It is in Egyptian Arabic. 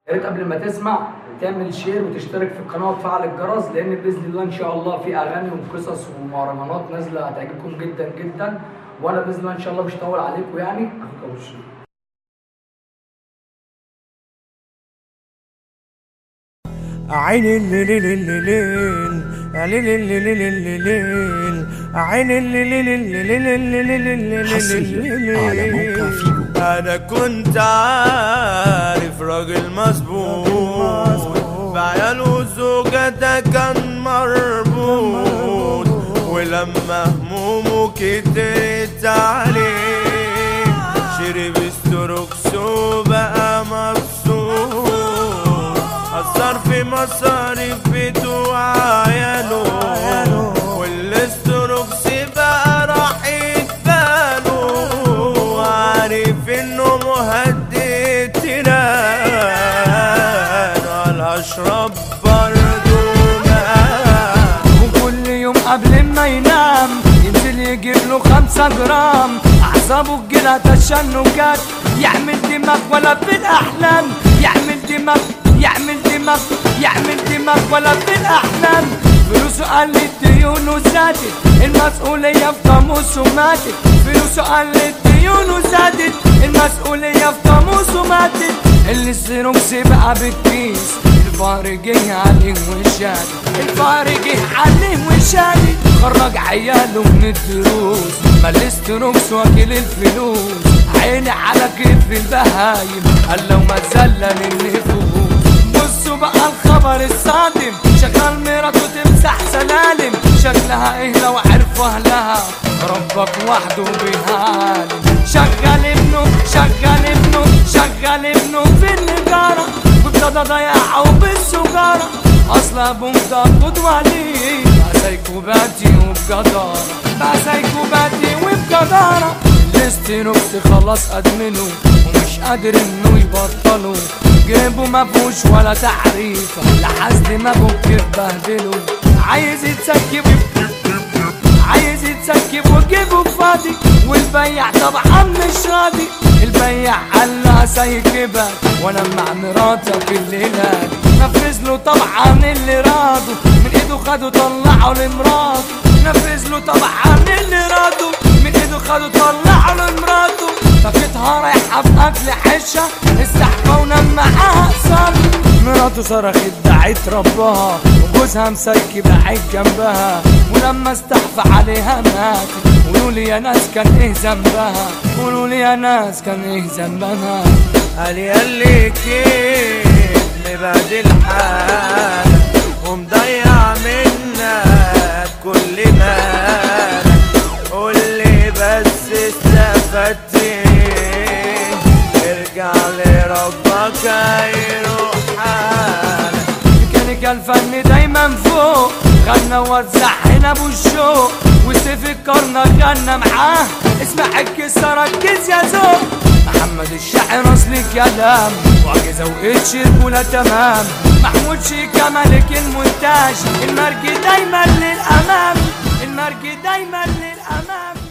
يا ريت قبل ما تسمع تعمل شير وتشترك في القناه وتفعل الجرس لان باذن الله ان شاء الله في اغاني وقصص ومهرجانات نازله هتعجبكم جدا جدا وانا باذن الله ان شاء الله مش هطول عليكم يعني اخوك ابو الشيخ عين الليل الليل الليل الليل الليل عين الليل الليل حصرياً على موقع فيجو. انا كنت عارف راجل مظبوط بعيال وزوجته كان مربوط ولما همومه كترت عليه شرب استروكس وبقى مبسوط أثر في مصاريف بيته وعياله والاستروكس بقى راح يتباله وعارف انه مهدد تيران ولا اشرب برضه ماء وكل يوم قبل ما ينام ينزل يجيب له خمسة جرام أعصابه الجنة تشنجات يعمل دماغ ولا في الأحلام يعمل دماغ يعمل دماغ يعمل دماغ ولا في الأحلام فلوسه قلت ديونه زادت المسؤولية في قاموسه ماتت فلوسه قلت ديونه زادت المسؤولية في قاموسه ماتت اللي السيروكس بقى بالكيس الفار جه عليه وشاد الفار جه عليه وشاد خرج عياله من الدروس ملست روكس واكل الفلوس عيني على كتف البهايم قال لو ما زلل النفوس بصوا بقى الخبر الصادم شغال مراته تمسح سلالم شكلها ايه لو عرفوا اهلها ربك وحده بيهالم شغل ابنه شغل ابنه شغل ابنه في النجارة وابتدى ضيعه بالسجارة اصل ابوه مضبط وليه بقى سايكوباتي وبجدارة بقى سايكوباتي وبجدارة الاستيروكس خلاص ادمنه ومش قادر انه يبطله جيبه مفهوش ولا تعريفة لحد ما ابوك يبهدله عايز يتسكب عايز يتسكب وجيبه فاضي والبياع طبعا مش راضي البياع قال لها سايكبك وانا مع مراتك الليلة دي نفذ له طبعا اللي راضه من ايده خده طلعه لمراته نفذ له طبعا اللي راضه من ايده خده طلعه لمراته طاقتها رايحة في اكل حشة استحفى ونام معاها قصاد مراته صرخت دعت ربها وجوزها مسيكب قاعد جنبها ولما استحفى عليها ماتت قولوا لي يا ناس كان ايه ذنبها قولوا لي يا ناس كان ايه ذنبها قال ياللي كيف مبهدل حالك ومضيع منك كل مالك قولي بس استفدت ايه ارجع لربك هيروح حالك ميكانيكا الفن دايما فوق غنى ووزع هنا ابو الشوق وسيف الكرنة غنى معاه اسمع الكسة ركز يا ذوق محمد الشاعر اصل كلام وعجزة وقتش البولا تمام محمود شيكا ملك المونتاج المرج دايما للامام المرج دايما للامام